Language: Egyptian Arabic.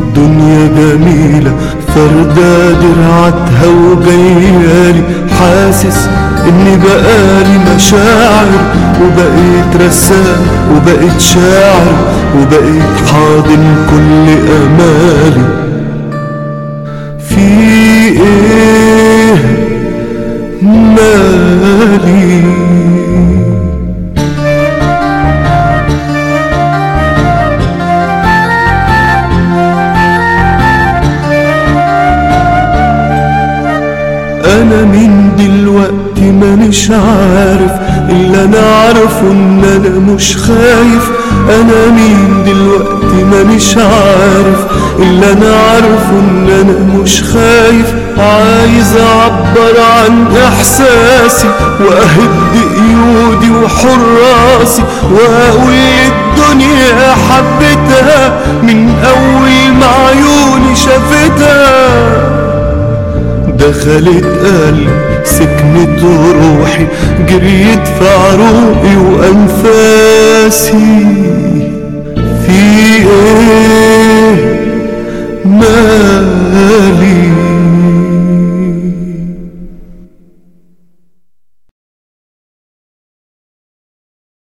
الدنيا جميلة فردة درعتها وجيالي حاسس اني بقالي مشاعر وبقيت رسام وبقيت شاعر وبقيت حاضن كل امالي في ايه مالي انا مين دلوقتي مانيش عارف اللي انا عارفه ان انا مش خايف انا مين دلوقتي مانيش عارف اللي انا عارفه ان انا مش خايف عايز اعبر عن احساسي واهد ايودي وحراسي واقول للدنيا حبيتها من اول ما عيوني شافتها دخلت قلبي سكنت روحي جريت في عروقي وأنفاسي في ايه ما